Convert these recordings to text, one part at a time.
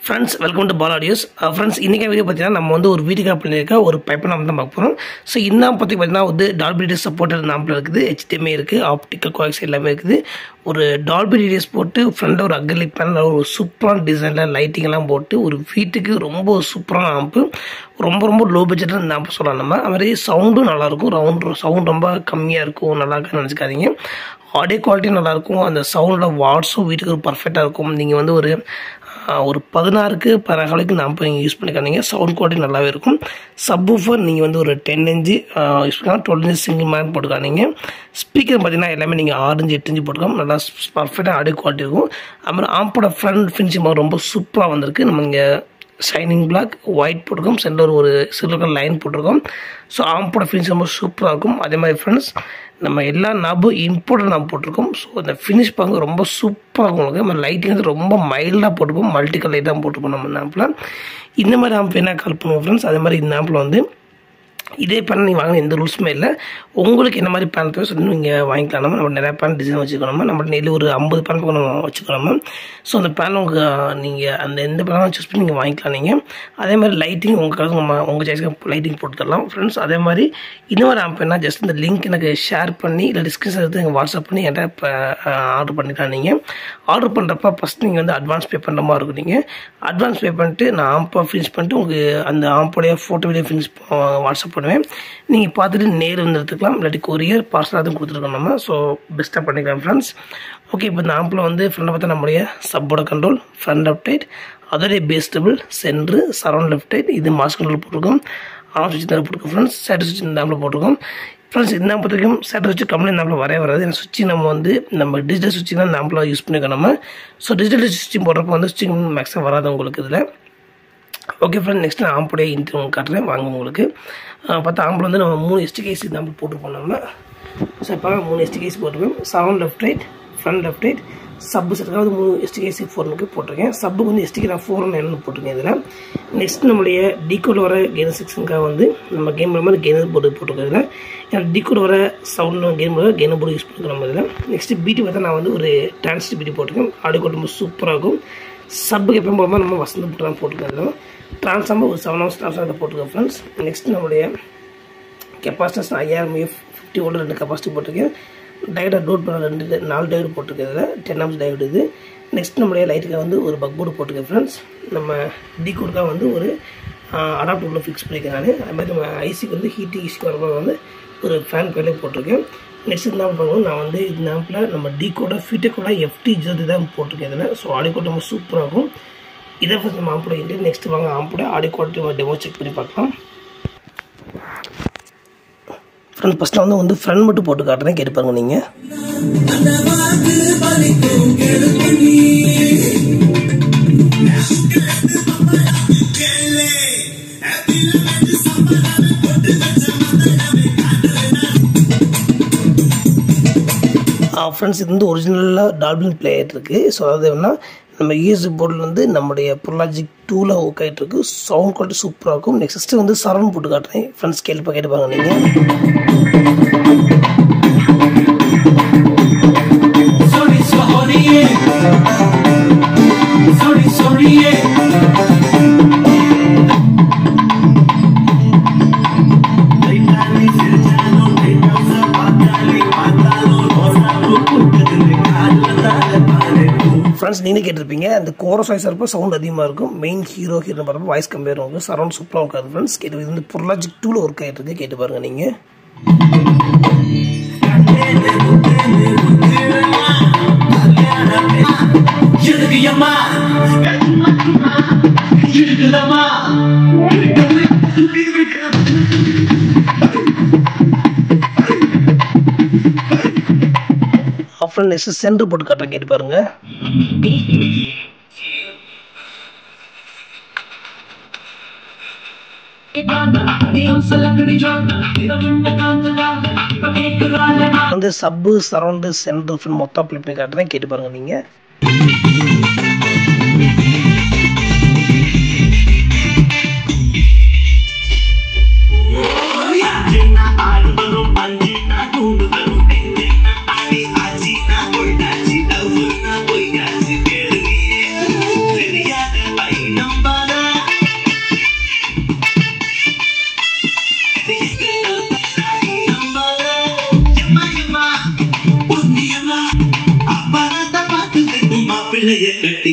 Friends welcome to Paul audios friends இன்றைக்கி video பார்த்தீங்கன்னா நம்ம வந்து ஒரு வீட்டுக்காக பண்ணியிருக்க ஒரு பைப்பை நம்ம தான் பார்க்க போகிறோம் ஸோ இந்த பற்றி பார்த்தீங்கன்னா வந்து டால்பி சப்போர்ட்டட் நாம்பில் இருக்குது ஹெச்டிஎம்ஏ இருக்குது ஆப்டிக்கல் கோஎக்ஸ் எல்லாமே இருக்குது ஒரு டால்பி டிடிஎஸ் போட்டு ஃப்ரண்டில் ஒரு அக்ரலி பேனல் ஒரு சூப்பரான டிசைனில் லைட்டிங் எல்லாம் போட்டு ஒரு வீட்டுக்கு ரொம்ப சூப்பரான ஆம்பு ரொம்ப ரொம்ப லோ பட்ஜெட்டில் இந்த ஆம்பு சொல்லலாம் நம்ம அது மாதிரி சவுண்டும் நல்லாயிருக்கும் ரவுண்ட் சவுண்ட் ரொம்ப கம்மியாக இருக்கும் நல்லா இருக்குன்னு நினச்சிக்காதீங்க ஆடியோ குவாலிட்டி நல்லாயிருக்கும் அந்த சவுண்டில் வாட்ஸும் வீட்டுக்கு பர்ஃபெக்டாக இருக்கும் நீங்கள் வந்து ஒரு ஆஹ், ஒரு பதினாறுக்கு பதினாறு வரைக்கும் நான் இப்போ நீங்கள் யூஸ் பண்ணிக்காதீங்க சவுண்ட் குவாலிட்டி நல்லாவே இருக்கும் சப்வூஃபர் நீங்கள் வந்து ஒரு டென் இன்ச்சு யூஸ் பண்ணிக்கலாம் டுவெல் இன்ச்சு சிங்கிள் மேன் போட்டுக்காதீங்க ஸ்பீக்கர் பார்த்தீங்கன்னா எல்லாமே நீங்கள் ஆறு இன்ச்சு எட்டு இன்ச்சு போட்டுக்கலாம் நல்லா பர்ஃபெக்டாக ஆடியோ குவாலிட்டி இருக்கும் அப்புறம் ஆம்போட ஃப்ரண்ட் ஃபினிஷிங் ரொம்ப சூப்பராக வந்திருக்கு நம்ம இங்கே ஷைனிங் பிளாக் ஒயிட் போட்டிருக்கோம் சென்டர் ஒரு சில்வர் லைன் போட்டிருக்கோம் ஸோ ஆம்போட ஃபினிஷ் ரொம்ப சூப்பராக இருக்கும் அதே மாதிரி ஃப்ரெண்ட்ஸ் நம்ம எல்லா நாபும் இம்போர்ட்டட் நாம் போட்டிருக்கோம் ஸோ அந்த ஃபினிஷ் பார்க்க ரொம்ப சூப்பராக இருக்கும் உங்களுக்கு நம்ம லைட்டிங் வந்து ரொம்ப மைல்டாக போட்டிருப்போம் மல்டி கலர் தான் போட்டிருப்போம் நம்ம ஆம்பில் இந்த மாதிரி ஆம்ப் என்ன கால் பண்ணுவோம் ஃப்ரெண்ட்ஸ் அதே மாதிரி இந்த ஆம்பில் வந்து இதே பேனல் நீங்கள் வாங்கின எந்த ரூல்ஸுமே இல்லை உங்களுக்கு என்ன மாதிரி பேனல் தேவை சொல்லி நீங்கள் வாங்கிக்கலாம் நம்ம நம்ம நிறையா பேனல் டிசைன் வச்சுக்கணும் நம்ம நெல் ஒரு ஐம்பது பேனல் பக்கம் நம்ம வச்சுக்கணும் ஸோ அந்த பேனல் உங்கள் நீங்கள் அந்த எந்த பேனலும் சூஸ் பண்ணி நீங்கள் வாங்கிக்கலாம் நீங்கள் அதே மாதிரி லைட்டிங் உங்களுக்காக நம்ம உங்கள் சாய்ஸ்க்கு லைட்டிங் போட்டுக்கலாம் ஃப்ரெண்ட்ஸ் அதே மாதிரி இன்னொரு ஆம்ப் என்ன ஜஸ்ட் இந்த லிங்க் எனக்கு ஷேர் பண்ணி இல்லை டிஸ்கிரிப்ஷன் எடுத்து எங்கள் வாட்ஸ்அப் பண்ணி என்கிட்ட இப்போ ஆர்டர் பண்ணிக்கலாம் நீங்கள் ஆர்டர் பண்ணுறப்ப ஃபஸ்ட் நீங்கள் வந்து அட்வான்ஸ் பே பண்ணுற மாதிரி இருக்கும் நீங்கள் அட்வான்ஸ் பே பண்ணிட்டு நான் ஆம்பை ஃபினிஷ் பண்ணிட்டு உங்களுக்கு அந்த ஆம்போடைய ஃபோட்டோ வீடியோ ஃபினிஷ் வாட்ஸ்அப் பண்ணுவேன் நீங்கள் பார்த்துட்டு நேர் வந்து எடுத்துக்கலாம் இல்லாட்டி கொரியர் பார்சல் அதுவும் கொடுத்துருக்கோம் நம்ம ஸோ பெஸ்ட்டாக பண்ணிக்கலாம் ஃப்ரெண்ட்ஸ் ஓகே இப்போ இந்த ஆம்பில் வந்து ஃப்ரெண்டை பார்த்தா நம்முடைய சப்போட கண்ட்ரோல் ஃப்ரண்ட் லெஃப்ட் ரைட் அதோடைய bass double center surround left right இது மாஸ் கண்ட்ரோல் போட்டிருக்கோம் ஆன் சுவிட்ச் தான் போட்டிருக்கோம் ஃப்ரெண்ட்ஸ் சைடு சுவிட்ச் இந்த ஆம்பில் போட்டிருக்கோம் ஃப்ரெண்ட்ஸ் இந்த பொறுத்த வரைக்கும் சைடு சுவிட்ச் கம்ப்ளைண்ட் இந்த ஆம்பில் வரவே வராது ஏன்னா சுவிட்ச் நம்ம வந்து நம்ம டிஜிட்டல் சுவிட்ச் தான் இந்த ஆம்பில் யூஸ் பண்ணிக்கோம் நம்ம ஸோ டிஜிட்டல் சுவிட்ச் போடுறப்போ வந்து சுவிட்சிங் மேக்ஸிமம் வராது உங்களுக்கு இதில் ஓகே ஃப்ரெண்ட் நெக்ஸ்ட் நான் ஆம்புடைய இன்ட்டு உங்களுக்கு காட்டுறேன் வாங்க உங்களுக்கு பார்த்தா ஆம்பிள் வந்து நம்ம மூணு எஸ்டிகேசி இந்த ஆம்பிள் போட்டுருப்போம் நம்ம ஸோ இப்போ மூணு எஸ்டிகேசி போட்டிருக்கோம் seven left right front left right sub செட்டுக்காக வந்து மூணு எஸ்டிகேசி ஃபோர்னுக்கு போட்டிருக்கேன் சப்புக்கு வந்து எஸ்டிகே நான் ஃபோர் என்னன்னு போட்டிருக்கேன் இதில் நெக்ஸ்ட் நம்மளுடைய டிகோட வர கெயின் செக்ஷனுக்காக வந்து நம்ம கேம் மாதிரி கெய்னர் போர்டு போட்டிருக்கோம் இதில் ஏன்னா டிகோட வர sound game board gainer board use பண்ணிக்கிறோம் நம்ம இதில் நெக்ஸ்ட் பிடி பார்த்தா நான் வந்து ஒரு டிரான்ஸ்ட் பிடி போட்டிருக்கேன் ஆடியோ ரொம்ப சூப்பராக இருக்கும் சப்புக்கு எப்போ போகும்போது நம்ம வசந்த போட்டு தான் போட்டுருக்கோம் இதில் ட்ரான்ஸ்ஃபார்மர் ஒரு செவன் ஹவர்ஸ் ட்ரான்ஸ்ஃபார்மர் போட்டிருக்கோம் ஃப்ரெண்ட்ஸ் நெக்ஸ்ட் நம்மளுடைய கெப்பாசிட்டர்ஸ் ஐயாயிரம் எஃப் ஃபிஃப்டி ஓல்டு ரெண்டு கெப்பாசிட்டி போட்டிருக்கேன் டயோட டோட் பண்ண ரெண்டு நாலு டயோடு போட்டிருக்கேன் இதில் டென் ஆம்ஸ் டயோடு இது நெக்ஸ்ட் நம்மளுடைய லைட்டுக்காக வந்து ஒரு பக் போர்டு போட்டிருக்கேன் ஃப்ரெண்ட்ஸ் நம்ம டிகோடுக்காக வந்து ஒரு அடாப்டர் உள்ள ஃபிக்ஸ் பண்ணியிருக்கேன் நான் அது மாதிரி நம்ம ஐசிக்கு வந்து ஹீட்டு ஈஸிக்கு வரும்போது வந்து ஒரு ஃபேன் பேர்லேயே போட்டிருக்கேன் நெக்ஸ்ட் என்ன பண்ணுவோம் நான் வந்து இந்த ஆம்பில் நம்ம டிகோட ஃபீட்டக்கோட எஃப்டி ஜோதி தான் போட்டிருக்கேன் இதில் ஸோ ஆடியோ கோட் ரொம்ப சூப்பராக இருக்கும் இதை ஃபஸ்ட் நம்ம ஆம்போட இன்ட்டு நெக்ஸ்ட் வாங்க ஆம்போட ஆடியோ குவாலிட்டி டெமோ செக் பண்ணி பார்க்கலாம் ஃப்ரெண்ட் ஃபஸ்ட்டில் வந்து வந்து ஃப்ரெண்ட் மட்டும் போட்டு காட்டுறேன் கேட்டு பாருங்க நீங்கள் ஃப்ரெண்ட்ஸ் இது வந்து ஒரிஜினலாக டால்பின் பிளே ஆகிட்டு இருக்கு ஸோ அதாவது என்ன நம்ம யூஎஸ்பி போர்டில் வந்து நம்முடைய ப்ரொலாஜிக் டூவில் ஒர்க் ஆகிட்டு இருக்கு சவுண்ட் குவாலிட்டி சூப்பராக இருக்கும் நெக்ஸ்ட் வந்து சரௌண்ட் போட்டு காட்டுறேன் ஃப்ரெண்ட்ஸ் கேள்வி கேட்டு பாருங்க நீங்கள் Sorry, sorry, yeah. Sorry, sorry, yeah. Friends நீங்களே கேட்டிருப்பீங்க அந்த கோரஸ் வாய்ஸ் இருப்போ சவுண்ட் அதிகமாக இருக்கும் மெயின் ஹீரோ ஹீரோ பார்ப்போ வாய்ஸ் கம்மியாக இருக்கும் சரௌண்ட் சூப்பராக இருக்காது ஃப்ரெண்ட்ஸ் கேட்டு இது வந்து ப்ரொலாஜிக் டூவில் ஒர்க் ஆகிட்டு இருக்கு கேட்டு பாருங்க நீங்கள் இருக்குயம்மா இருக்குதம்மா அப்புறம் நெக்ஸ்ட் சென்டர் போட்டு காட்டுறேன் கேட்டு பாருங்க வந்து சப்பு சரௌண்டு சென்டர் மொத்தம் அப்ளை பண்ணி காட்டுறேன் கேட்டு பாருங்க நீங்கள் தெரியாத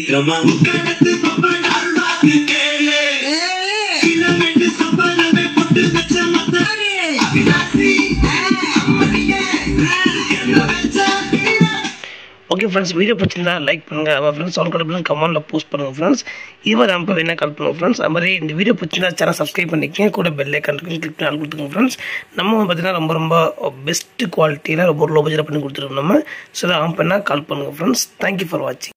சீக்கிரமா கணத்து பப்பன் அருளாக்கு கேளு இளமெட்டு சம்பளமே போட்டு வச்ச மத்தாரே அவிநாசி அம்மனியே என்ன வச்ச ஓகே ஃப்ரெண்ட்ஸ் வீடியோ பிடிச்சிருந்தா லைக் பண்ணுங்கள் அவன் ஃப்ரெண்ட்ஸ் அவங்க கூட கமெண்ட்டில் போஸ்ட் பண்ணுங்கள் ஃப்ரெண்ட்ஸ் இவன் நம்ம வேணா கால் பண்ணுவோம் ஃப்ரெண்ட்ஸ் அது மாதிரி இந்த வீடியோ பிடிச்சிருந்தா சேனல் சப்ஸ்கிரைப் பண்ணிக்கங்க கூட பெல் ஐக்கான் கிளிக் பண்ணி ஆள் கொடுத்துங்க ஃப்ரெண்ட்ஸ் நம்ம வந்து பார்த்தீங்கன்னா ரொம்ப ரொம்ப பெஸ்ட் குவாலிட்டியில் ரொம்ப லோ பட்ஜெட்டில் பண்ணி கொடுத்துருக்கோம் நம்ம ஸோ அதை ஆன் பண்ணால் கால் பண்ணுங்கள் ஃப்ரெண்ட்ஸ் தேங்க்யூ ஃபார் வாட்சிங்